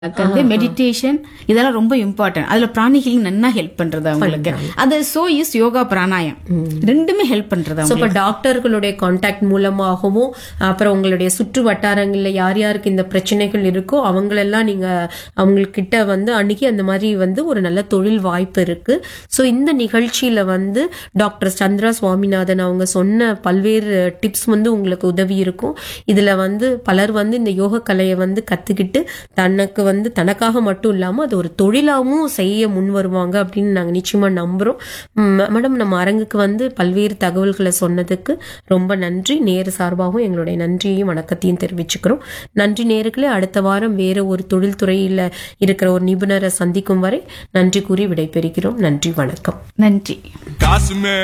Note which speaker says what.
Speaker 1: அதுக்கு வந்து மெடிடேஷன் இதெல்லாம் ரொம்ப இம்பார்ட்டன்ட் அதுல பிராணி ஹீலிங் நல்லா ஹெல்ப் பண்றது அவங்களுக்கு அது சோ இஸ் யோகா பிராணாயம் ரெண்டுமே ஹெல்ப் பண்றது
Speaker 2: ஸோ
Speaker 1: அவங்க
Speaker 2: இப்போ டாக்டர்களுடைய காண்டாக்ட் மூலமாகவும் அப்புறம் உங்களுடைய சுற்று வட்டாரங்களில் யார் யாருக்கு இந்த பிரச்சனைகள் இருக்கோ அவங்களெல்லாம் நீங்க அவங்கக்கிட்ட வந்து அன்னைக்கு அந்த மாதிரி வந்து ஒரு நல்ல தொழில் வாய்ப்பு இருக்கு ஸோ இந்த நிகழ்ச்சியில வந்து டாக்டர் சந்திரா சுவாமிநாதன் அவங்க சொன்ன பல்வேறு டிப்ஸ் வந்து உங்களுக்கு உதவி இருக்கும் இதுல வந்து பலர் வந்து இந்த யோக கலையை வந்து கத்துக்கிட்டு தனக்கு வந்து தனக்காக மட்டும் இல்லாம அது ஒரு தொழிலாவும் செய்ய முன் வருவாங்க அப்படின்னு நாங்க நிச்சயமா நம்புறோம் ம், மேடம் நம்ம அரங்குக்கு வந்து பல்வேறு தகவல்களை சொன்னதுக்கு ரொம்ப நன்றி நேரு சார்பாகவும் எங்களுடைய நன்றியையும் வணக்கத்தையும் தெரிவிச்சுக்கிறோம் நன்றி நேர்களே அடுத்த வாரம் வேற ஒரு தொழில்துறையில இருக்கிற ஒரு நிபுணரை சந்திக்கும் வரை நன்றி கூறி விடைபெறுகிறோம் நன்றி வணக்கம்
Speaker 1: நன்றி
Speaker 3: காசுமே